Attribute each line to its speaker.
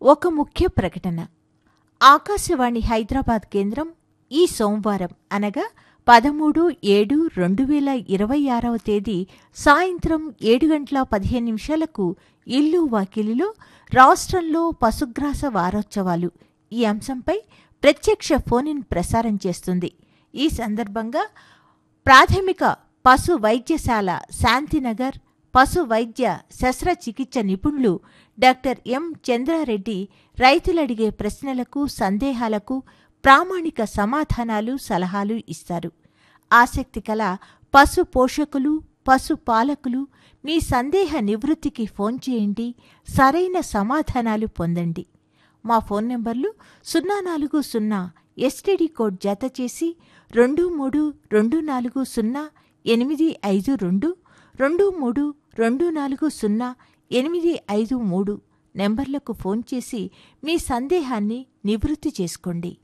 Speaker 1: ఒక ముఖ్య ప్రకటన ఆకాశవాణి హైదరాబాద్ కేంద్రం ఈ సోమవారం అనగా పదమూడు ఏడు రెండు వేల ఇరవై ఆరవ తేదీ సాయంత్రం ఏడు గంటల పదిహేను నిమిషాలకు ఇల్లు వాకిలిలో రాష్ట్రంలో పశుగ్రాస వారోత్సవాలు ఈ అంశంపై ప్రత్యక్ష ఫోన్ ఇన్ ప్రసారం చేస్తుంది ఈ సందర్భంగా ప్రాథమిక పశు వైద్యశాల శాంతినగర్ పశు వైద్య శస్త్రచికిత్స నిపుణులు డాక్టర్ ఎం చంద్రారెడ్డి రైతులడిగే ప్రశ్నలకు సందేహాలకు ప్రామాణిక సమాధానాలు సలహాలు ఇస్తారు ఆసక్తి కల పశు పోషకులు పశు పాలకులు మీ సందేహ నివృత్తికి ఫోన్ చేయండి సరైన సమాధానాలు పొందండి మా ఫోన్ నెంబర్లు సున్నా నాలుగు సున్నా ఎస్టీడీ కోడ్ జత చేసి రెండు మూడు రెండు నాలుగు సున్నా ఎనిమిది ఐదు రెండు రెండు మూడు రెండు నాలుగు సున్నా ఎనిమిది ఐదు మూడు నెంబర్లకు ఫోన్ చేసి మీ సందేహాన్ని నివృత్తి చేసుకోండి